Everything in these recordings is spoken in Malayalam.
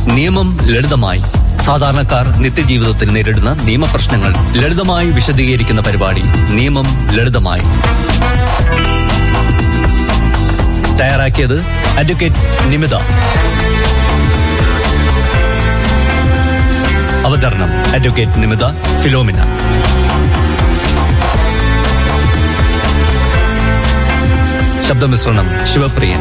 നിയമം ലളിതമായി സാധാരണക്കാർ നിത്യജീവിതത്തിൽ നേരിടുന്ന നിയമപ്രശ്നങ്ങൾ ലളിതമായി വിശദീകരിക്കുന്ന പരിപാടി നിയമം ലളിതമായി തയ്യാറാക്കിയത് അഡ്വക്കേറ്റ് നിമിത അവതരണം അഡ്വക്കേറ്റ് നിമിത ഫിലോമിന ശബ്ദമിശ്രണം ശിവപ്രിയൻ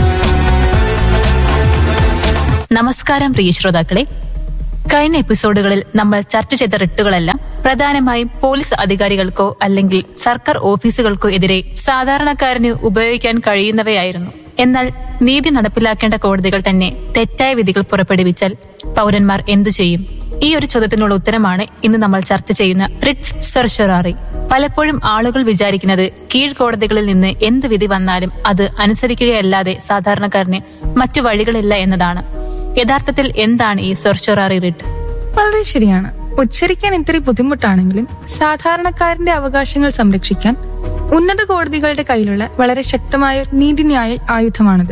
നമസ്കാരം പ്രിയ ശ്രോതാക്കളെ കഴിഞ്ഞ എപ്പിസോഡുകളിൽ നമ്മൾ ചർച്ച ചെയ്ത റിട്ടുകളെല്ലാം പ്രധാനമായും പോലീസ് അധികാരികൾക്കോ അല്ലെങ്കിൽ സർക്കാർ ഓഫീസുകൾക്കോ എതിരെ സാധാരണക്കാരന് ഉപയോഗിക്കാൻ കഴിയുന്നവയായിരുന്നു എന്നാൽ നീതി നടപ്പിലാക്കേണ്ട കോടതികൾ തന്നെ തെറ്റായ വിധികൾ പുറപ്പെടുവിച്ചാൽ പൗരന്മാർ എന്തു ചെയ്യും ഈ ഒരു ചോദ്യത്തിനുള്ള ഉത്തരമാണ് ഇന്ന് നമ്മൾ ചർച്ച ചെയ്യുന്ന റിട്സ് സെർഷറാറി പലപ്പോഴും ആളുകൾ വിചാരിക്കുന്നത് കീഴ്ക്കോടതികളിൽ നിന്ന് എന്ത് വിധി വന്നാലും അത് അനുസരിക്കുകയല്ലാതെ സാധാരണക്കാരന് മറ്റു വഴികളില്ല എന്നതാണ് യഥാർത്ഥത്തിൽ എന്താണ് ഈ സെർച്ചറാറി റിട്ട് വളരെ ശരിയാണ് ഉച്ചരിക്കാൻ ഇത്തിരി ബുദ്ധിമുട്ടാണെങ്കിലും സാധാരണക്കാരന്റെ അവകാശങ്ങൾ സംരക്ഷിക്കാൻ ഉന്നത കോടതികളുടെ കയ്യിലുള്ള വളരെ ശക്തമായ ഒരു നീതിന്യായ ആയുധമാണിത്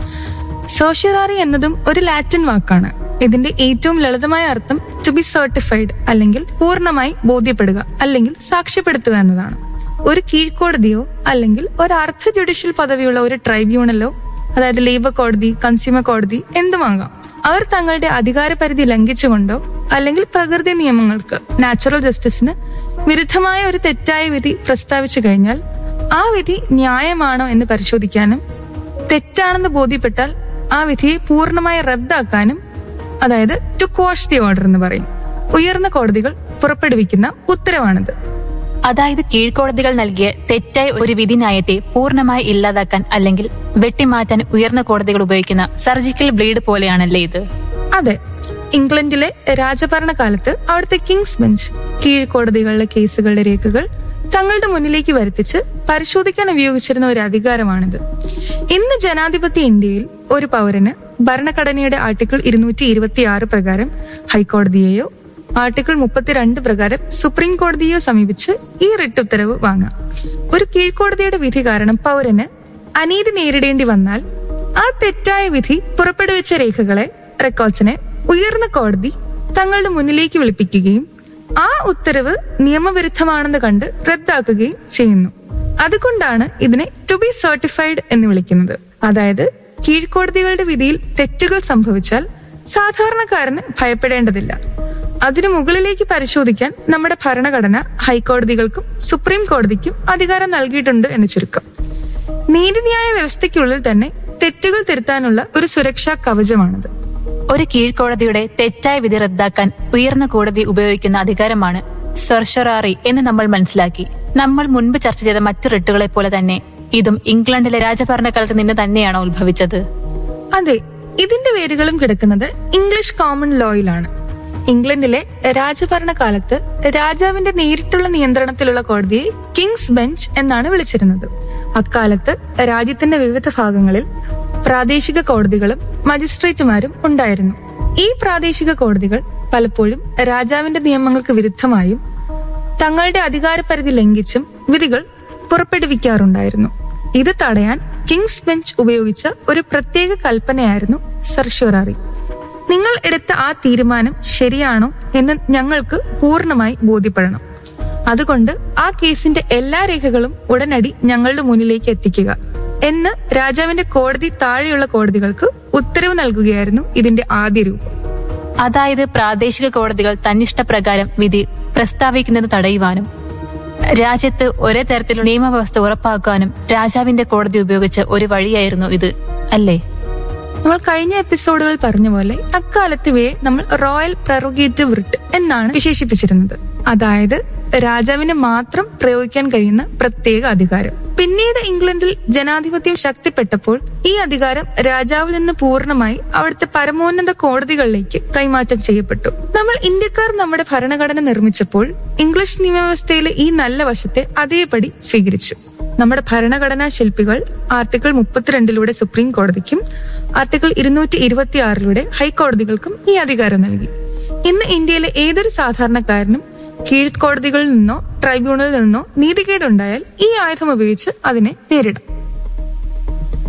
സോഷ്യറാറി എന്നതും ഒരു ലാറ്റിൻ വാക്കാണ് ഇതിന്റെ ഏറ്റവും ലളിതമായ അർത്ഥം ടു ബി സർട്ടിഫൈഡ് അല്ലെങ്കിൽ പൂർണ്ണമായി ബോധ്യപ്പെടുക അല്ലെങ്കിൽ സാക്ഷ്യപ്പെടുത്തുക എന്നതാണ് ഒരു കീഴ്ക്കോടതിയോ അല്ലെങ്കിൽ ഒരു അർദ്ധ ജുഡീഷ്യൽ പദവിയുള്ള ഒരു ട്രൈബ്യൂണലോ അതായത് ലേബർ കോടതി കൺസ്യൂമർ കോടതി എന്തുമാകാം അവർ തങ്ങളുടെ അധികാരപരിധി ലംഘിച്ചുകൊണ്ടോ അല്ലെങ്കിൽ പ്രകൃതി നിയമങ്ങൾക്ക് നാച്ചുറൽ ജസ്റ്റിസിന് വിരുദ്ധമായ ഒരു തെറ്റായ വിധി പ്രസ്താവിച്ചു കഴിഞ്ഞാൽ ആ വിധി ന്യായമാണോ എന്ന് പരിശോധിക്കാനും തെറ്റാണെന്ന് ബോധ്യപ്പെട്ടാൽ ആ വിധിയെ പൂർണ്ണമായി റദ്ദാക്കാനും അതായത് ടു ക്വാഷ് ദി ഓർഡർ എന്ന് പറയും ഉയർന്ന കോടതികൾ പുറപ്പെടുവിക്കുന്ന ഉത്തരവാണിത് അതായത് കീഴ്ക്കോടതികൾ നൽകിയ തെറ്റായ ഒരു വിധി ന്യായത്തെ പൂർണ്ണമായി ഇല്ലാതാക്കാൻ അല്ലെങ്കിൽ വെട്ടിമാറ്റാൻ ഉയർന്ന കോടതികൾ ഉപയോഗിക്കുന്ന സർജിക്കൽ ബ്ലേഡ് പോലെയാണല്ലേ ഇത് അതെ ഇംഗ്ലണ്ടിലെ രാജഭരണകാലത്ത് അവിടുത്തെ കിങ്സ് ബെഞ്ച് കീഴ്ക്കോടതികളിലെ കേസുകളുടെ രേഖകൾ തങ്ങളുടെ മുന്നിലേക്ക് വരുത്തിച്ച് പരിശോധിക്കാൻ ഉപയോഗിച്ചിരുന്ന ഒരു അധികാരമാണിത് ഇന്ന് ജനാധിപത്യ ഇന്ത്യയിൽ ഒരു പൗരന് ഭരണഘടനയുടെ ആർട്ടിക്കിൾ ഇരുന്നൂറ്റി ഇരുപത്തി ആറ് പ്രകാരം ഹൈക്കോടതിയെയോ ആർട്ടിക്കിൾ മുപ്പത്തിരണ്ട് പ്രകാരം സുപ്രീം കോടതിയെയോ സമീപിച്ച് ഈ റിട്ട് ഉത്തരവ് വാങ്ങാം ഒരു കീഴ്ക്കോടതിയുടെ വിധി കാരണം പൗരന് അനീതി നേരിടേണ്ടി വന്നാൽ ആ തെറ്റായ വിധി പുറപ്പെടുവിച്ച രേഖകളെ റെക്കോർഡ്സിനെ ഉയർന്ന കോടതി തങ്ങളുടെ മുന്നിലേക്ക് വിളിപ്പിക്കുകയും ആ ഉത്തരവ് നിയമവിരുദ്ധമാണെന്ന് കണ്ട് റദ്ദാക്കുകയും ചെയ്യുന്നു അതുകൊണ്ടാണ് ഇതിനെ ടു ബി സർട്ടിഫൈഡ് എന്ന് വിളിക്കുന്നത് അതായത് കീഴ്ക്കോടതികളുടെ വിധിയിൽ തെറ്റുകൾ സംഭവിച്ചാൽ സാധാരണക്കാരന് ഭയപ്പെടേണ്ടതില്ല അതിനു മുകളിലേക്ക് പരിശോധിക്കാൻ നമ്മുടെ ഭരണഘടന ഹൈക്കോടതികൾക്കും സുപ്രീം കോടതിക്കും അധികാരം നൽകിയിട്ടുണ്ട് എന്ന് ചുരുക്കം നീതിന്യായ വ്യവസ്ഥയ്ക്കുള്ളിൽ തന്നെ തെറ്റുകൾ തിരുത്താനുള്ള ഒരു സുരക്ഷാ കവചമാണിത് ഒരു കീഴ്ക്കോടതിയുടെ തെറ്റായ വിധി റദ്ദാക്കാൻ ഉയർന്ന കോടതി ഉപയോഗിക്കുന്ന അധികാരമാണ് സെർഷറാറി എന്ന് നമ്മൾ മനസ്സിലാക്കി നമ്മൾ മുൻപ് ചർച്ച ചെയ്ത മറ്റു റിട്ടുകളെ പോലെ തന്നെ ഇതും ഇംഗ്ലണ്ടിലെ രാജഭരണകാലത്ത് നിന്ന് തന്നെയാണോ ഉത്ഭവിച്ചത് അതെ ഇതിന്റെ വേരുകളും കിടക്കുന്നത് ഇംഗ്ലീഷ് കോമൺ ലോയിലാണ് ഇംഗ്ലണ്ടിലെ രാജഭരണകാലത്ത് രാജാവിന്റെ നേരിട്ടുള്ള നിയന്ത്രണത്തിലുള്ള കോടതിയെ കിങ്സ് ബെഞ്ച് എന്നാണ് വിളിച്ചിരുന്നത് അക്കാലത്ത് രാജ്യത്തിന്റെ വിവിധ ഭാഗങ്ങളിൽ പ്രാദേശിക കോടതികളും മജിസ്ട്രേറ്റുമാരും ഉണ്ടായിരുന്നു ഈ പ്രാദേശിക കോടതികൾ പലപ്പോഴും രാജാവിന്റെ നിയമങ്ങൾക്ക് വിരുദ്ധമായും തങ്ങളുടെ അധികാരപരിധി ലംഘിച്ചും വിധികൾ പുറപ്പെടുവിക്കാറുണ്ടായിരുന്നു ഇത് തടയാൻ കിങ്സ് ബെഞ്ച് ഉപയോഗിച്ച ഒരു പ്രത്യേക കൽപ്പനയായിരുന്നു സർഷോറാറി നിങ്ങൾ എടുത്ത ആ തീരുമാനം ശരിയാണോ എന്ന് ഞങ്ങൾക്ക് പൂർണ്ണമായി ബോധ്യപ്പെടണം അതുകൊണ്ട് ആ കേസിന്റെ എല്ലാ രേഖകളും ഉടനടി ഞങ്ങളുടെ മുന്നിലേക്ക് എത്തിക്കുക എന്ന് രാജാവിന്റെ കോടതി താഴെയുള്ള കോടതികൾക്ക് ഉത്തരവ് നൽകുകയായിരുന്നു ഇതിന്റെ ആദ്യ രൂപം അതായത് പ്രാദേശിക കോടതികൾ തന്നിഷ്ടപ്രകാരം വിധി പ്രസ്താവിക്കുന്നത് തടയുവാനും രാജ്യത്ത് ഒരേ തരത്തിലുള്ള നിയമവ്യവസ്ഥ ഉറപ്പാക്കാനും രാജാവിന്റെ കോടതി ഉപയോഗിച്ച ഒരു വഴിയായിരുന്നു ഇത് അല്ലേ നമ്മൾ കഴിഞ്ഞ എപ്പിസോഡുകൾ പറഞ്ഞ പോലെ അക്കാലത്ത് ഇവയെ നമ്മൾ റോയൽ പ്രൊറോഗേറ്റീവ് റിട്ട് എന്നാണ് വിശേഷിപ്പിച്ചിരുന്നത് അതായത് രാജാവിന് മാത്രം പ്രയോഗിക്കാൻ കഴിയുന്ന പ്രത്യേക അധികാരം പിന്നീട് ഇംഗ്ലണ്ടിൽ ജനാധിപത്യം ശക്തിപ്പെട്ടപ്പോൾ ഈ അധികാരം രാജാവിൽ നിന്ന് പൂർണ്ണമായി അവിടുത്തെ പരമോന്നത കോടതികളിലേക്ക് കൈമാറ്റം ചെയ്യപ്പെട്ടു നമ്മൾ ഇന്ത്യക്കാർ നമ്മുടെ ഭരണഘടന നിർമ്മിച്ചപ്പോൾ ഇംഗ്ലീഷ് നിയമവ്യവസ്ഥയിലെ ഈ നല്ല വശത്തെ അതേപടി സ്വീകരിച്ചു നമ്മുടെ ഭരണഘടനാ ശില്പികൾ ആർട്ടിക്കിൾ മുപ്പത്തിരണ്ടിലൂടെ സുപ്രീം കോടതിക്കും ആർട്ടിക്കിൾ ഇരുന്നൂറ്റി ഇരുപത്തി ആറിലൂടെ ഹൈക്കോടതികൾക്കും ഈ അധികാരം നൽകി ഇന്ന് ഇന്ത്യയിലെ ഏതൊരു സാധാരണക്കാരനും കീഴ്ക്കോടതികളിൽ നിന്നോ ട്രൈബ്യൂണലിൽ നിന്നോ നീതികേടുണ്ടായാൽ ഈ ആയുധം ഉപയോഗിച്ച് അതിനെ നേരിടാം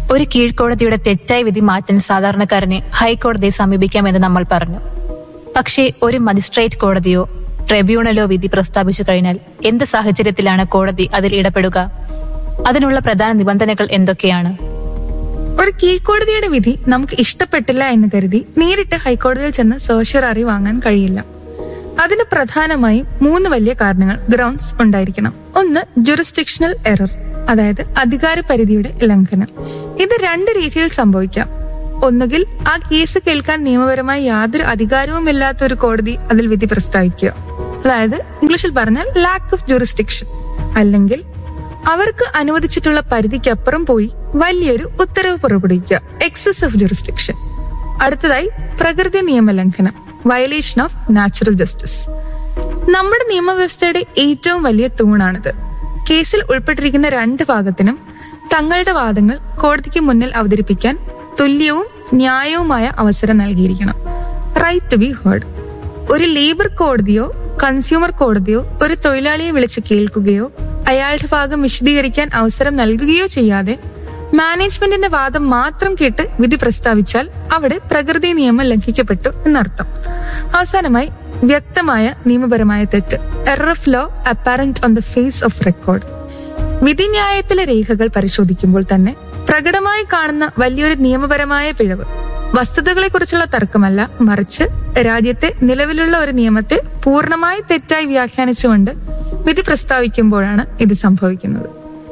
ഒരു കീഴ്ക്കോടതിയുടെ തെറ്റായ വിധി മാറ്റാൻ സാധാരണക്കാരനെ ഹൈക്കോടതിയെ സമീപിക്കാമെന്ന് നമ്മൾ പറഞ്ഞു പക്ഷേ ഒരു മജിസ്ട്രേറ്റ് കോടതിയോ ട്രിബ്യൂണലോ വിധി പ്രസ്താവിച്ചു കഴിഞ്ഞാൽ എന്ത് സാഹചര്യത്തിലാണ് കോടതി അതിൽ ഇടപെടുക അതിനുള്ള പ്രധാന നിബന്ധനകൾ എന്തൊക്കെയാണ് ഒരു കീഴ്ക്കോടതിയുടെ വിധി നമുക്ക് ഇഷ്ടപ്പെട്ടില്ല എന്ന് കരുതി നേരിട്ട് ഹൈക്കോടതിയിൽ ചെന്ന് സർഷ്യററി വാങ്ങാൻ കഴിയില്ല അതിന് പ്രധാനമായും മൂന്ന് വലിയ കാരണങ്ങൾ ഗ്രൗണ്ട്സ് ഉണ്ടായിരിക്കണം ഒന്ന് ജുറിസ്ഡിക്ഷണൽ എറർ അതായത് അധികാര പരിധിയുടെ ലംഘനം ഇത് രണ്ട് രീതിയിൽ സംഭവിക്കാം ഒന്നുകിൽ ആ കേസ് കേൾക്കാൻ നിയമപരമായി യാതൊരു അധികാരവുമില്ലാത്ത ഒരു കോടതി അതിൽ വിധി പ്രസ്താവിക്കുക അതായത് ഇംഗ്ലീഷിൽ പറഞ്ഞാൽ ലാക്ക് ഓഫ് ജുറിസ്ഡിക്ഷൻ അല്ലെങ്കിൽ അവർക്ക് അനുവദിച്ചിട്ടുള്ള പരിധിക്കപ്പുറം പോയി വലിയൊരു ഉത്തരവ് പുറപ്പെടുവിക്കുക എക്സസ് ഓഫ് ജുറിസ്ഡിക്ഷൻ അടുത്തതായി പ്രകൃതി നിയമലംഘനം വയലേഷൻ ഓഫ് നാച്ചുറൽ ജസ്റ്റിസ് നമ്മുടെ നിയമവ്യവസ്ഥയുടെ ഏറ്റവും വലിയ തൂണാണിത് കേസിൽ ഉൾപ്പെട്ടിരിക്കുന്ന രണ്ട് ഭാഗത്തിനും തങ്ങളുടെ വാദങ്ങൾ കോടതിക്ക് മുന്നിൽ അവതരിപ്പിക്കാൻ തുല്യവും ന്യായവുമായ അവസരം നൽകിയിരിക്കണം റൈറ്റ് ടു ബി ഹേർഡ് ഒരു ലേബർ കോടതിയോ കൺസ്യൂമർ കോടതിയോ ഒരു തൊഴിലാളിയെ വിളിച്ച് കേൾക്കുകയോ അയാളുടെ ഭാഗം വിശദീകരിക്കാൻ അവസരം നൽകുകയോ ചെയ്യാതെ മാനേജ്മെന്റിന്റെ വാദം മാത്രം കേട്ട് വിധി പ്രസ്താവിച്ചാൽ അവിടെ പ്രകൃതി നിയമം ലംഘിക്കപ്പെട്ടു എന്നർത്ഥം അവസാനമായി വ്യക്തമായ നിയമപരമായ തെറ്റ് error of law apparent on the face of record വിധിന്യായത്തിലെ രേഖകൾ പരിശോധിക്കുമ്പോൾ തന്നെ പ്രകടമായി കാണുന്ന വലിയൊരു നിയമപരമായ പിഴവ് വസ്തുതകളെക്കുറിച്ചുള്ള തർക്കമല്ല മറിച്ച് രാജ്യത്തെ നിലവിലുള്ള ഒരു നിയമത്തെ പൂർണ്ണമായി തെറ്റായി വ്യാഖ്യാനിച്ചുകൊണ്ട് വിധി പ്രസ്താവിക്കുമ്പോഴാണ് ഇത് സംഭവിക്കുന്നത്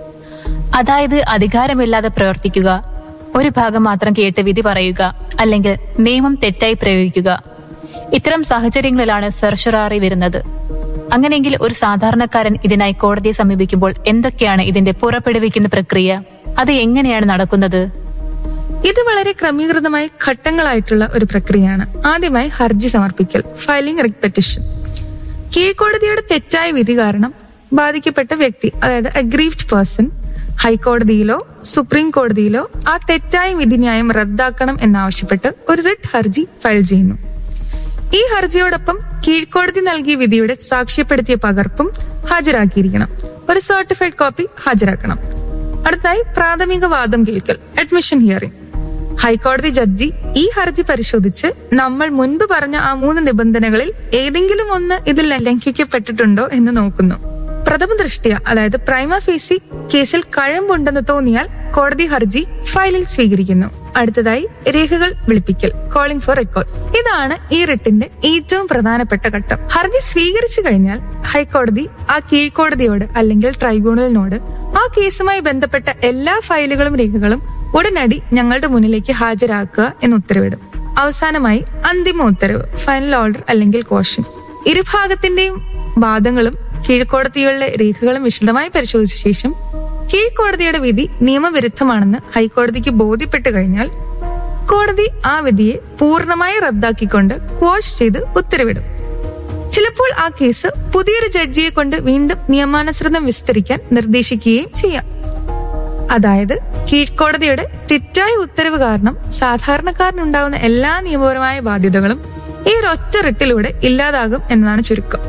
അതായത് അധികാരമില്ലാതെ പ്രവർത്തിക്കുക ഒരു ഭാഗം മാത്രം കേട്ട് വിധി പറയുക അല്ലെങ്കിൽ നിയമം തെറ്റായി പ്രയോഗിക്കുക ഇത്തരം സാഹചര്യങ്ങളിലാണ് സർഷറാറി വരുന്നത് അങ്ങനെയെങ്കിൽ ഒരു സാധാരണക്കാരൻ ഇതിനായി കോടതിയെ സമീപിക്കുമ്പോൾ എന്തൊക്കെയാണ് ഇതിന്റെ പുറപ്പെടുവിക്കുന്ന പ്രക്രിയ അത് എങ്ങനെയാണ് നടക്കുന്നത് ഇത് വളരെ ക്രമീകൃതമായി ഘട്ടങ്ങളായിട്ടുള്ള ഒരു പ്രക്രിയയാണ് ആദ്യമായി ഹർജി സമർപ്പിക്കൽ ഫയലിംഗ് റിക് പെറ്റിഷൻ കീഴ്ക്കോടതിയുടെ തെറ്റായ വിധി കാരണം ബാധിക്കപ്പെട്ട വ്യക്തി അതായത് അഗ്രീവ്ഡ് പേഴ്സൺ ഹൈക്കോടതിയിലോ സുപ്രീം കോടതിയിലോ ആ തെറ്റായ വിധിന്യായം റദ്ദാക്കണം എന്നാവശ്യപ്പെട്ട് ഒരു റിട്ട് ഹർജി ഫയൽ ചെയ്യുന്നു ഈ ഹർജിയോടൊപ്പം കീഴ്ക്കോടതി നൽകിയ വിധിയുടെ സാക്ഷ്യപ്പെടുത്തിയ പകർപ്പും ഹാജരാക്കിയിരിക്കണം ഒരു സർട്ടിഫൈഡ് കോപ്പി ഹാജരാക്കണം അടുത്തായി പ്രാഥമിക വാദം കേൾക്കൽ അഡ്മിഷൻ ഹിയറിംഗ് ഹൈക്കോടതി ജഡ്ജി ഈ ഹർജി പരിശോധിച്ച് നമ്മൾ മുൻപ് പറഞ്ഞ ആ മൂന്ന് നിബന്ധനകളിൽ ഏതെങ്കിലും ഒന്ന് ഇതിൽ ലംഘിക്കപ്പെട്ടിട്ടുണ്ടോ എന്ന് നോക്കുന്നു പ്രഥമ ദൃഷ്ടിയ അതായത് പ്രൈമ ഫേസി കേസിൽ കഴമ്പുണ്ടെന്ന് തോന്നിയാൽ കോടതി ഹർജി ഫയലിൽ സ്വീകരിക്കുന്നു അടുത്തതായി രേഖകൾ വിളിപ്പിക്കൽ കോളിംഗ് ഫോർ റെക്കോർഡ് ഇതാണ് ഈ റിട്ടിന്റെ ഏറ്റവും പ്രധാനപ്പെട്ട ഘട്ടം ഹർജി സ്വീകരിച്ചു കഴിഞ്ഞാൽ ഹൈക്കോടതി ആ കീഴ്ക്കോടതിയോട് അല്ലെങ്കിൽ ട്രൈബ്യൂണലിനോട് ആ കേസുമായി ബന്ധപ്പെട്ട എല്ലാ ഫയലുകളും രേഖകളും ഉടനടി ഞങ്ങളുടെ മുന്നിലേക്ക് ഹാജരാക്കുക എന്ന് ഉത്തരവിടും അവസാനമായി അന്തിമ ഉത്തരവ് ഫൈനൽ ഓർഡർ അല്ലെങ്കിൽ കോഷൻ ഇരുഭാഗത്തിന്റെയും വാദങ്ങളും കീഴ്ക്കോടതികളിലെ രേഖകളും വിശദമായി പരിശോധിച്ച ശേഷം കീഴ്ക്കോടതിയുടെ വിധി നിയമവിരുദ്ധമാണെന്ന് ഹൈക്കോടതിക്ക് ബോധ്യപ്പെട്ടു കഴിഞ്ഞാൽ കോടതി ആ വിധിയെ പൂർണ്ണമായി റദ്ദാക്കിക്കൊണ്ട് ക്വാഷ് ചെയ്ത് ഉത്തരവിടും ചിലപ്പോൾ ആ കേസ് പുതിയൊരു ജഡ്ജിയെ കൊണ്ട് വീണ്ടും നിയമാനുസൃതം വിസ്തരിക്കാൻ നിർദ്ദേശിക്കുകയും ചെയ്യാം അതായത് കീഴ്ക്കോടതിയുടെ തെറ്റായ ഉത്തരവ് കാരണം സാധാരണക്കാരനുണ്ടാവുന്ന എല്ലാ നിയമപരമായ ബാധ്യതകളും ഈ ഒരൊറ്റ റിട്ടിലൂടെ ഇല്ലാതാകും എന്നതാണ് ചുരുക്കം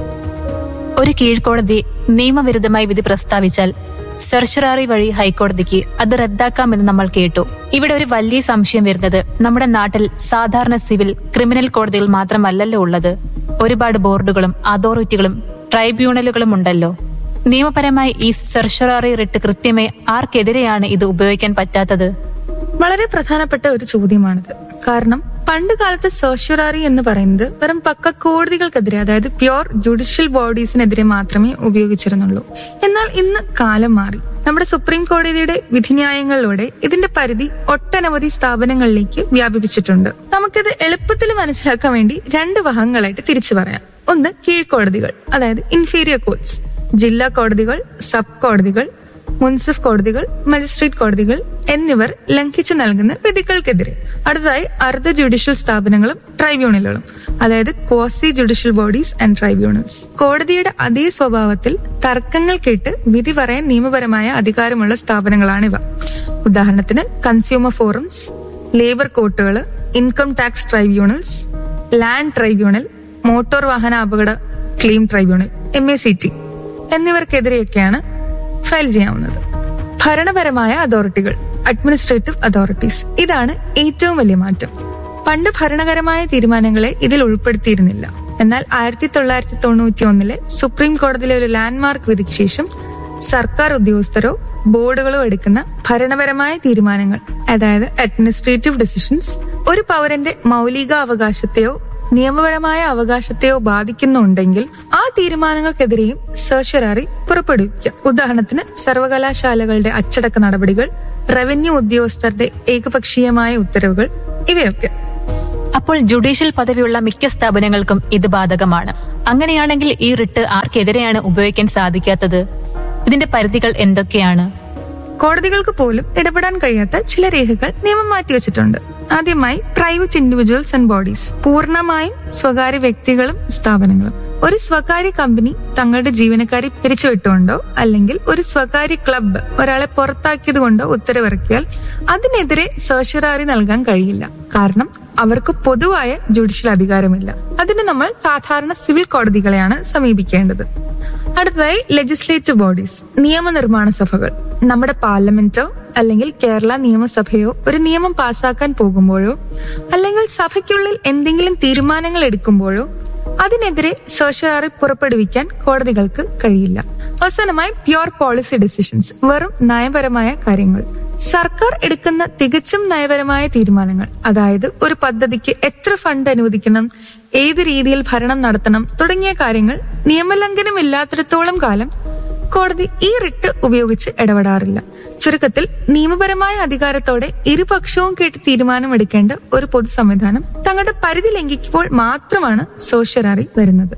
ഒരു കീഴ്ക്കോടതി നിയമവിരുദ്ധമായി വിധി പ്രസ്താവിച്ചാൽ സർഷറാറി വഴി ഹൈക്കോടതിക്ക് അത് റദ്ദാക്കാമെന്ന് നമ്മൾ കേട്ടു ഇവിടെ ഒരു വലിയ സംശയം വരുന്നത് നമ്മുടെ നാട്ടിൽ സാധാരണ സിവിൽ ക്രിമിനൽ കോടതികൾ മാത്രമല്ലല്ലോ ഉള്ളത് ഒരുപാട് ബോർഡുകളും അതോറിറ്റികളും ട്രൈബ്യൂണലുകളും ഉണ്ടല്ലോ നിയമപരമായി ഈ സർഷറാറി റിട്ട് കൃത്യമായി ആർക്കെതിരെയാണ് ഇത് ഉപയോഗിക്കാൻ പറ്റാത്തത് വളരെ പ്രധാനപ്പെട്ട ഒരു ചോദ്യമാണിത് കാരണം പണ്ട് കാലത്ത് സർഷ്യൂറാറി എന്ന് പറയുന്നത് വെറും പക്ക കോടതികൾക്കെതിരെ അതായത് പ്യോർ ജുഡീഷ്യൽ ബോഡീസിനെതിരെ മാത്രമേ ഉപയോഗിച്ചിരുന്നുള്ളൂ എന്നാൽ ഇന്ന് കാലം മാറി നമ്മുടെ സുപ്രീം കോടതിയുടെ വിധിന്യായങ്ങളിലൂടെ ഇതിന്റെ പരിധി ഒട്ടനവധി സ്ഥാപനങ്ങളിലേക്ക് വ്യാപിപ്പിച്ചിട്ടുണ്ട് നമുക്കിത് എളുപ്പത്തിൽ മനസ്സിലാക്കാൻ വേണ്ടി രണ്ട് ഭാഗങ്ങളായിട്ട് തിരിച്ചു പറയാം ഒന്ന് കീഴ്ക്കോടതികൾ അതായത് ഇൻഫീരിയർ കോർട്സ് ജില്ലാ കോടതികൾ സബ് കോടതികൾ മുൻസിഫ് കോടതികൾ മജിസ്ട്രേറ്റ് കോടതികൾ എന്നിവർ ലംഘിച്ചു നൽകുന്ന വിധികൾക്കെതിരെ അടുത്തതായി അർദ്ധ ജുഡീഷ്യൽ സ്ഥാപനങ്ങളും ട്രൈബ്യൂണലുകളും അതായത് quasi judicial bodies and tribunals കോടതിയുടെ അതേ സ്വഭാവത്തിൽ തർക്കങ്ങൾ കേട്ട് വിധി പറയാൻ നിയമപരമായ അധികാരമുള്ള സ്ഥാപനങ്ങളാണിവ ഉദാഹരണത്തിന് കൺസ്യൂമർ ഫോറംസ് ലേബർ കോർട്ടുകൾ income tax tribunals land tribunal motor വാഹന അപകട claim tribunal M A C T എന്നിവർക്കെതിരെയൊക്കെയാണ് ഫയൽ ചെയ്യാവുന്നത് ഭരണപരമായ അതോറിറ്റികൾ അഡ്മിനിസ്ട്രേറ്റീവ് അതോറിറ്റീസ് ഇതാണ് ഏറ്റവും വലിയ മാറ്റം പണ്ട് ഭരണകരമായ തീരുമാനങ്ങളെ ഇതിൽ ഉൾപ്പെടുത്തിയിരുന്നില്ല എന്നാൽ ആയിരത്തി തൊള്ളായിരത്തി തൊണ്ണൂറ്റി ഒന്നിലെ സുപ്രീം കോടതിയിലെ ഒരു ലാൻഡ്മാർക്ക് വിധിക്ക് ശേഷം സർക്കാർ ഉദ്യോഗസ്ഥരോ ബോർഡുകളോ എടുക്കുന്ന ഭരണപരമായ തീരുമാനങ്ങൾ അതായത് അഡ്മിനിസ്ട്രേറ്റീവ് ഡിസിഷൻസ് ഒരു പൗരന്റെ മൗലിക അവകാശത്തെയോ നിയമപരമായ അവകാശത്തെയോ ബാധിക്കുന്നുണ്ടെങ്കിൽ ആ തീരുമാനങ്ങൾക്കെതിരെയും സർഷറാറി പുറപ്പെടുവിക്കാം ഉദാഹരണത്തിന് സർവകലാശാലകളുടെ അച്ചടക്ക നടപടികൾ റവന്യൂ ഉദ്യോഗസ്ഥരുടെ ഏകപക്ഷീയമായ ഉത്തരവുകൾ ഇവയൊക്കെ അപ്പോൾ ജുഡീഷ്യൽ പദവിയുള്ള മിക്ക സ്ഥാപനങ്ങൾക്കും ഇത് ബാധകമാണ് അങ്ങനെയാണെങ്കിൽ ഈ റിട്ട് ആർക്കെതിരെയാണ് ഉപയോഗിക്കാൻ സാധിക്കാത്തത് ഇതിന്റെ പരിധികൾ എന്തൊക്കെയാണ് കോടതികൾക്ക് പോലും ഇടപെടാൻ കഴിയാത്ത ചില രേഖകൾ നിയമം മാറ്റിവെച്ചിട്ടുണ്ട് ആദ്യമായി പ്രൈവറ്റ് ഇൻഡിവിജ്വൽസ് ആൻഡ് ബോഡീസ് പൂർണ്ണമായും സ്വകാര്യ വ്യക്തികളും സ്ഥാപനങ്ങളും ഒരു സ്വകാര്യ കമ്പനി തങ്ങളുടെ ജീവനക്കാരെ പിരിച്ചുവിട്ടുകൊണ്ടോ അല്ലെങ്കിൽ ഒരു സ്വകാര്യ ക്ലബ്ബ് ഒരാളെ പുറത്താക്കിയത് കൊണ്ടോ ഉത്തരവിറക്കിയാൽ അതിനെതിരെ സർഷറാറി നൽകാൻ കഴിയില്ല കാരണം അവർക്ക് പൊതുവായ ജുഡീഷ്യൽ അധികാരമില്ല അതിന് നമ്മൾ സാധാരണ സിവിൽ കോടതികളെയാണ് സമീപിക്കേണ്ടത് അടുത്തതായി ലെജിസ്ലേറ്റീവ് ബോഡീസ് നിയമനിർമ്മാണ സഭകൾ നമ്മുടെ പാർലമെന്റോ അല്ലെങ്കിൽ കേരള നിയമസഭയോ ഒരു നിയമം പാസാക്കാൻ പോകുമ്പോഴോ അല്ലെങ്കിൽ സഭയ്ക്കുള്ളിൽ എന്തെങ്കിലും തീരുമാനങ്ങൾ എടുക്കുമ്പോഴോ അതിനെതിരെ സർഷറാറി പുറപ്പെടുവിക്കാൻ കോടതികൾക്ക് കഴിയില്ല അവസാനമായി പ്യുവർ പോളിസി ഡിസിഷൻസ് വെറും നയപരമായ കാര്യങ്ങൾ സർക്കാർ എടുക്കുന്ന തികച്ചും നയപരമായ തീരുമാനങ്ങൾ അതായത് ഒരു പദ്ധതിക്ക് എത്ര ഫണ്ട് അനുവദിക്കണം ഏത് രീതിയിൽ ഭരണം നടത്തണം തുടങ്ങിയ കാര്യങ്ങൾ നിയമലംഘനമില്ലാത്തിടത്തോളം കാലം കോടതി ഈ റിട്ട് ഉപയോഗിച്ച് ഇടപെടാറില്ല ചുരുക്കത്തിൽ നിയമപരമായ അധികാരത്തോടെ ഇരുപക്ഷവും കേട്ട് തീരുമാനമെടുക്കേണ്ട ഒരു പൊതു സംവിധാനം തങ്ങളുടെ പരിധി ലംഘിക്കുമ്പോൾ മാത്രമാണ് സോഷ്യറാറി വരുന്നത്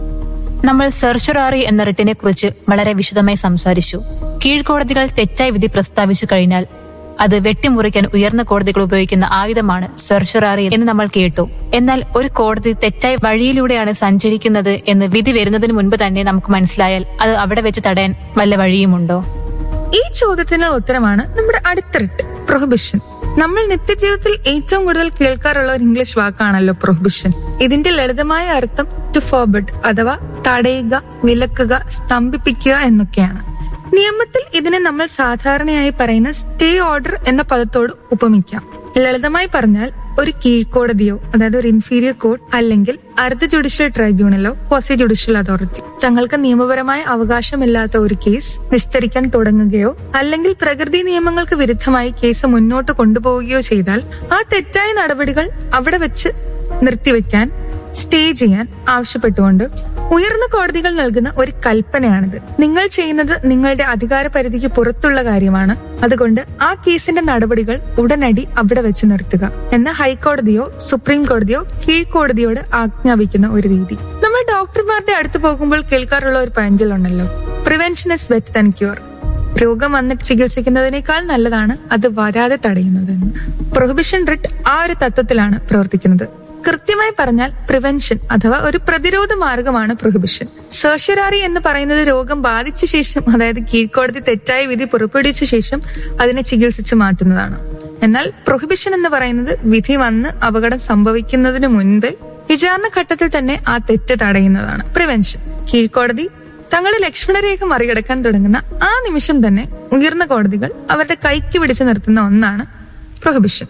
നമ്മൾ സെർഷറാറി എന്ന റിട്ടിനെ കുറിച്ച് വളരെ വിശദമായി സംസാരിച്ചു കീഴ്ക്കോടതികൾ തെറ്റായ വിധി പ്രസ്താവിച്ചു കഴിഞ്ഞാൽ അത് വെട്ടിമുറിക്കാൻ ഉയർന്ന കോടതികൾ ഉപയോഗിക്കുന്ന ആയുധമാണ് സെർഷറാറി എന്ന് നമ്മൾ കേട്ടു എന്നാൽ ഒരു കോടതി തെറ്റായ വഴിയിലൂടെയാണ് സഞ്ചരിക്കുന്നത് എന്ന് വിധി വരുന്നതിന് മുൻപ് തന്നെ നമുക്ക് മനസ്സിലായാൽ അത് അവിടെ വെച്ച് തടയാൻ വല്ല വഴിയുമുണ്ടോ ഈ ചോദ്യത്തിനുള്ള ഉത്തരമാണ് നമ്മുടെ അടുത്ത റിട്ട് പ്രൊഹിബിഷൻ നമ്മൾ നിത്യജീവിതത്തിൽ ഏറ്റവും കൂടുതൽ കേൾക്കാറുള്ള ഒരു ഇംഗ്ലീഷ് വാക്കാണല്ലോ പ്രൊഹിബിഷൻ ഇതിന്റെ ലളിതമായ അർത്ഥം ടു ഫോർബിഡ് അഥവാ തടയുക വിലക്കുക സ്തംഭിപ്പിക്കുക എന്നൊക്കെയാണ് നിയമത്തിൽ ഇതിനെ നമ്മൾ സാധാരണയായി പറയുന്ന സ്റ്റേ ഓർഡർ എന്ന പദത്തോട് ഉപമിക്കാം ലളിതമായി പറഞ്ഞാൽ ഒരു കീഴ്ക്കോടതിയോ അതായത് ഒരു ഇൻഫീരിയർ കോർട്ട് അല്ലെങ്കിൽ അർദ്ധ ജുഡീഷ്യൽ ട്രൈബ്യൂണലോ ക്വാസി ജുഡീഷ്യൽ അതോറിറ്റി തങ്ങൾക്ക് നിയമപരമായ അവകാശമില്ലാത്ത ഒരു കേസ് നിസ്തരിക്കാൻ തുടങ്ങുകയോ അല്ലെങ്കിൽ പ്രകൃതി നിയമങ്ങൾക്ക് വിരുദ്ധമായി കേസ് മുന്നോട്ട് കൊണ്ടുപോവുകയോ ചെയ്താൽ ആ തെറ്റായ നടപടികൾ അവിടെ വെച്ച് നിർത്തിവെക്കാൻ സ്റ്റേ ചെയ്യാൻ ആവശ്യപ്പെട്ടുകൊണ്ട് ഉയർന്ന കോടതികൾ നൽകുന്ന ഒരു കൽപ്പനയാണിത് നിങ്ങൾ ചെയ്യുന്നത് നിങ്ങളുടെ അധികാര പരിധിക്ക് പുറത്തുള്ള കാര്യമാണ് അതുകൊണ്ട് ആ കേസിന്റെ നടപടികൾ ഉടനടി അവിടെ വെച്ച് നിർത്തുക എന്ന ഹൈക്കോടതിയോ സുപ്രീം കോടതിയോ കീഴ്ക്കോടതിയോട് ആജ്ഞാപിക്കുന്ന ഒരു രീതി നമ്മൾ ഡോക്ടർമാരുടെ അടുത്ത് പോകുമ്പോൾ കേൾക്കാറുള്ള ഒരു പഴഞ്ചലുണ്ടല്ലോ prevention is better than cure രോഗം വന്നിട്ട് ചികിത്സിക്കുന്നതിനേക്കാൾ നല്ലതാണ് അത് വരാതെ തടയുന്നതെന്ന് പ്രൊഹിബിഷൻ റിട്ട് ആ ഒരു തത്വത്തിലാണ് പ്രവർത്തിക്കുന്നത് കൃത്യമായി പറഞ്ഞാൽ പ്രിവെൻഷൻ അഥവാ ഒരു പ്രതിരോധ മാർഗമാണ് പ്രൊഹിബിഷൻ സർഷ്യറാറി എന്ന് പറയുന്നത് രോഗം ബാധിച്ച ശേഷം അതായത് കീഴ്ക്കോടതി തെറ്റായ വിധി പുറപ്പെടുവിച്ച ശേഷം അതിനെ ചികിത്സിച്ച് മാറ്റുന്നതാണ് എന്നാൽ പ്രൊഹിബിഷൻ എന്ന് പറയുന്നത് വിധി വന്ന് അപകടം സംഭവിക്കുന്നതിന് മുൻപ് വിചാരണ ഘട്ടത്തിൽ തന്നെ ആ തെറ്റ് തടയുന്നതാണ് പ്രിവെൻഷൻ കീഴ്ക്കോടതി തങ്ങളുടെ ലക്ഷ്മണരേഖ മറികടക്കാൻ തുടങ്ങുന്ന ആ നിമിഷം തന്നെ ഉയർന്ന കോടതികൾ അവരുടെ കൈക്ക് പിടിച്ചു നിർത്തുന്ന ഒന്നാണ് പ്രൊഹിബിഷൻ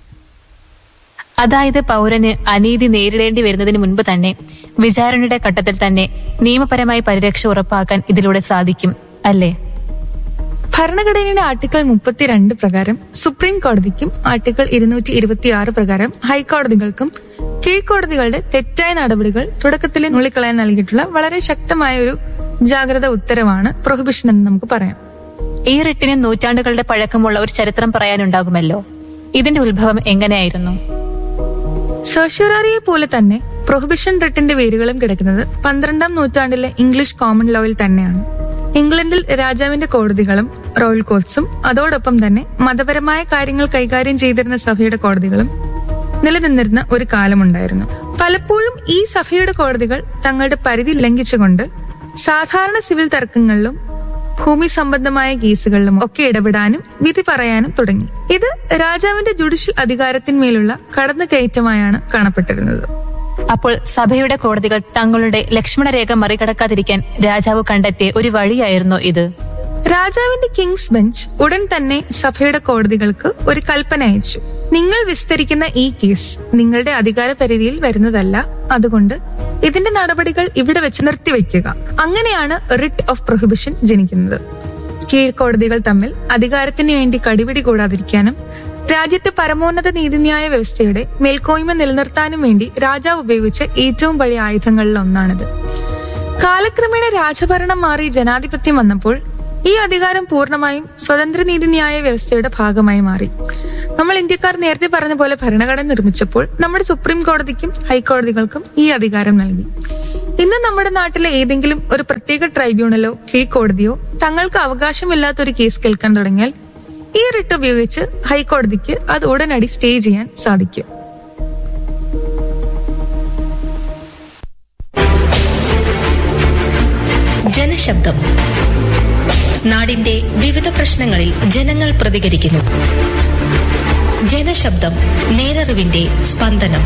അതായത് പൗരന് അനീതി നേരിടേണ്ടി വരുന്നതിന് മുൻപ് തന്നെ വിചാരണയുടെ ഘട്ടത്തിൽ തന്നെ നിയമപരമായി പരിരക്ഷ ഉറപ്പാക്കാൻ ഇതിലൂടെ സാധിക്കും അല്ലേ ഭരണഘടനയുടെ ആർട്ടിക്കിൾ മുപ്പത്തിരണ്ട് പ്രകാരം സുപ്രീം കോടതിക്കും ആർട്ടിക്കിൾ ഇരുന്നൂറ്റി ഇരുപത്തി ആറ് പ്രകാരം ഹൈക്കോടതികൾക്കും കീഴ്ക്കോടതികളുടെ തെറ്റായ നടപടികൾ തുടക്കത്തിൽ നുള്ളിക്കളയാൻ നൽകിയിട്ടുള്ള വളരെ ശക്തമായ ഒരു ജാഗ്രത ഉത്തരവാണ് പ്രൊഹിബിഷൻ എന്ന് നമുക്ക് പറയാം ഈ റിട്ടിന് നൂറ്റാണ്ടുകളുടെ പഴക്കമുള്ള ഒരു ചരിത്രം പറയാനുണ്ടാകുമല്ലോ ഇതിന്റെ ഉത്ഭവം എങ്ങനെയായിരുന്നു സർഷ്യറാറിയെ പോലെ തന്നെ പ്രൊഹിബിഷൻ റിട്ടിന്റെ വേരുകളും കിടക്കുന്നത് പന്ത്രണ്ടാം നൂറ്റാണ്ടിലെ ഇംഗ്ലീഷ് കോമൺ ലോയിൽ തന്നെയാണ് ഇംഗ്ലണ്ടിൽ രാജാവിന്റെ കോടതികളും റോയൽ കോർട്സും അതോടൊപ്പം തന്നെ മതപരമായ കാര്യങ്ങൾ കൈകാര്യം ചെയ്തിരുന്ന സഭയുടെ കോടതികളും നിലനിന്നിരുന്ന ഒരു കാലമുണ്ടായിരുന്നു പലപ്പോഴും ഈ സഭയുടെ കോടതികൾ തങ്ങളുടെ പരിധി ലംഘിച്ചുകൊണ്ട് സാധാരണ സിവിൽ തർക്കങ്ങളിലും ഭൂമി സംബന്ധമായ കേസുകളിലും ഒക്കെ ഇടപെടാനും വിധി പറയാനും തുടങ്ങി ഇത് രാജാവിന്റെ ജുഡീഷ്യൽ അധികാരത്തിന്മേലുള്ള കടന്നുകയറ്റമായാണ് കാണപ്പെട്ടിരുന്നത് അപ്പോൾ സഭയുടെ കോടതികൾ തങ്ങളുടെ ലക്ഷ്മണരേഖ മറികടക്കാതിരിക്കാൻ രാജാവ് കണ്ടെത്തിയ ഒരു വഴിയായിരുന്നു ഇത് രാജാവിന്റെ കിങ്സ് ബെഞ്ച് ഉടൻ തന്നെ സഭയുടെ കോടതികൾക്ക് ഒരു കൽപ്പന അയച്ചു നിങ്ങൾ വിസ്തരിക്കുന്ന ഈ കേസ് നിങ്ങളുടെ അധികാര പരിധിയിൽ വരുന്നതല്ല അതുകൊണ്ട് ഇതിന്റെ നടപടികൾ ഇവിടെ വെച്ച് നിർത്തിവെക്കുക അങ്ങനെയാണ് റിട്ട് ഓഫ് പ്രൊഹിബിഷൻ ജനിക്കുന്നത് കീഴ്ക്കോടതികൾ തമ്മിൽ അധികാരത്തിന് വേണ്ടി കടിപിടി കൂടാതിരിക്കാനും രാജ്യത്തെ പരമോന്നത നീതിന്യായ വ്യവസ്ഥയുടെ മേൽക്കോയ്മ നിലനിർത്താനും വേണ്ടി രാജാവ് ഉപയോഗിച്ച ഏറ്റവും പഴയ ആയുധങ്ങളിൽ ഒന്നാണിത് കാലക്രമേണ രാജഭരണം മാറി ജനാധിപത്യം വന്നപ്പോൾ ഈ അധികാരം പൂർണ്ണമായും സ്വതന്ത്ര നീതിന്യായ വ്യവസ്ഥയുടെ ഭാഗമായി മാറി നമ്മൾ ഇന്ത്യക്കാർ നേരത്തെ പറഞ്ഞ പോലെ ഭരണഘടന നിർമ്മിച്ചപ്പോൾ നമ്മുടെ സുപ്രീം കോടതിക്കും ഹൈക്കോടതികൾക്കും ഈ അധികാരം നൽകി ഇന്ന് നമ്മുടെ നാട്ടിലെ ഏതെങ്കിലും ഒരു പ്രത്യേക ട്രൈബ്യൂണലോ കീഴ്ക്കോടതിയോ തങ്ങൾക്ക് അവകാശമില്ലാത്ത ഒരു കേസ് കേൾക്കാൻ തുടങ്ങിയാൽ ഈ റിട്ട് ഉപയോഗിച്ച് ഹൈക്കോടതിക്ക് അത് ഉടനടി സ്റ്റേ ചെയ്യാൻ സാധിക്കും ജനശബ്ദം നാടിന്റെ വിവിധ പ്രശ്നങ്ങളിൽ ജനങ്ങൾ പ്രതികരിക്കുന്നു ജനശബ്ദം നേരറിവിന്റെ സ്പന്ദനം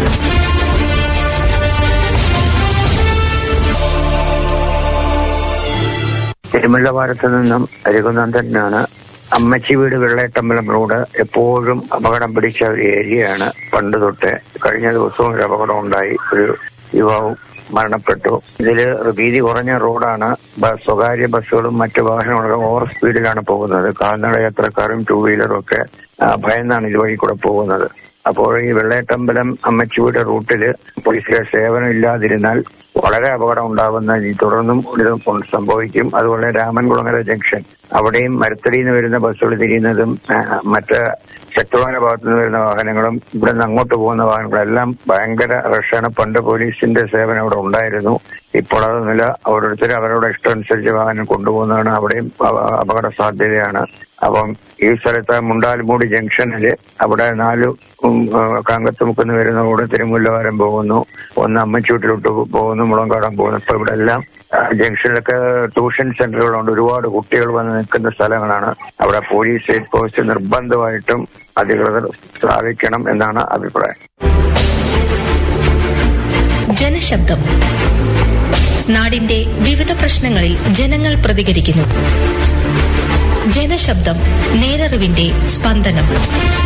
തിരുമുല്ലവാരത്ത് നിന്നും രഘുനന്ദനാണ് അമ്മച്ചി വീട് വെള്ളേട്ടമ്പലം റോഡ് എപ്പോഴും അപകടം പിടിച്ച ഒരു ഏരിയയാണ് പണ്ട് തൊട്ട് കഴിഞ്ഞ ദിവസവും ഒരു അപകടം ഉണ്ടായി ഒരു യുവാവും മരണപ്പെട്ടു ഇതില് വീതി കുറഞ്ഞ റോഡാണ് ബ- സ്വകാര്യ ബസ്സുകളും മറ്റു വാഹനങ്ങളും ഓവർ സ്പീഡിലാണ് പോകുന്നത് കാൽനട യാത്രക്കാരും ടൂ വീലറും ഒക്കെ ആ, ഭയന്നാണ് ഇതുവഴി കൂടെ പോകുന്നത് അപ്പോൾ ഈ വെള്ളേട്ടമ്പലം അമ്മച്ചിയുടെ റൂട്ടില് പോലീസിലെ സേവനം ഇല്ലാതിരുന്നാൽ വളരെ അപകടം ഉണ്ടാകുന്ന ഈ തുടർന്നും ഇത് കൊണ്ട് സംഭവിക്കും അതുപോലെ രാമൻകുളങ്ങര ജംഗ്ഷൻ അവിടെയും മരത്തടിയിൽ നിന്ന് വരുന്ന ബസ്സുകൾ തിരിയുന്നതും ആ, മറ്റ് ശക്തമായ ഭാഗത്തു നിന്ന് വരുന്ന വാഹനങ്ങളും ഇവിടെ നിന്ന് അങ്ങോട്ട് പോകുന്ന വാഹനങ്ങളെല്ലാം ഭയങ്കര റഷാണ് പണ്ട് പോലീസിന്റെ സേവനം അവിടെ ഉണ്ടായിരുന്നു ഇപ്പോൾ അതൊന്നുമില്ല ഓരോരുത്തർ അവരുടെ ഇഷ്ടമനുസരിച്ച് വാഹനം കൊണ്ടുപോകുന്നതാണ് അവിടെയും അപ- അപകട സാധ്യതയാണ് അപ്പം ഈ സ്ഥലത്ത് മുണ്ടാൽമൂടി ജംഗ്ഷനില് അവിടെ നാല് ഉം, ആ, കാങ്കത്തുമുക്കുന്ന് വരുന്ന റോഡ് തിരുമുല്ലവാരം പോകുന്നു ഒന്ന് അമ്മച്ചൂട്ടിലോട്ട് പോകുന്നു മുളങ്കാടം പോകുന്നു ഇപ്പൊ ഇവിടെ എല്ലാം ആ, ജംഗ്ഷനിലൊക്കെ ട്യൂഷൻ സെന്ററുകളുണ്ട് ഒരുപാട് കുട്ടികൾ വന്ന് നിൽക്കുന്ന സ്ഥലങ്ങളാണ് അവിടെ പോലീസ് ചെക്ക് പോസ്റ്റ് നിർബന്ധമായിട്ടും അധികൃതർ സ്ഥാപിക്കണം എന്നാണ് അഭിപ്രായം ജനശബ്ദം നാടിന്റെ വിവിധ പ്രശ്നങ്ങളിൽ ജനങ്ങൾ പ്രതികരിക്കുന്നു ജനശബ്ദം നേരറിവിന്റെ സ്പന്ദനം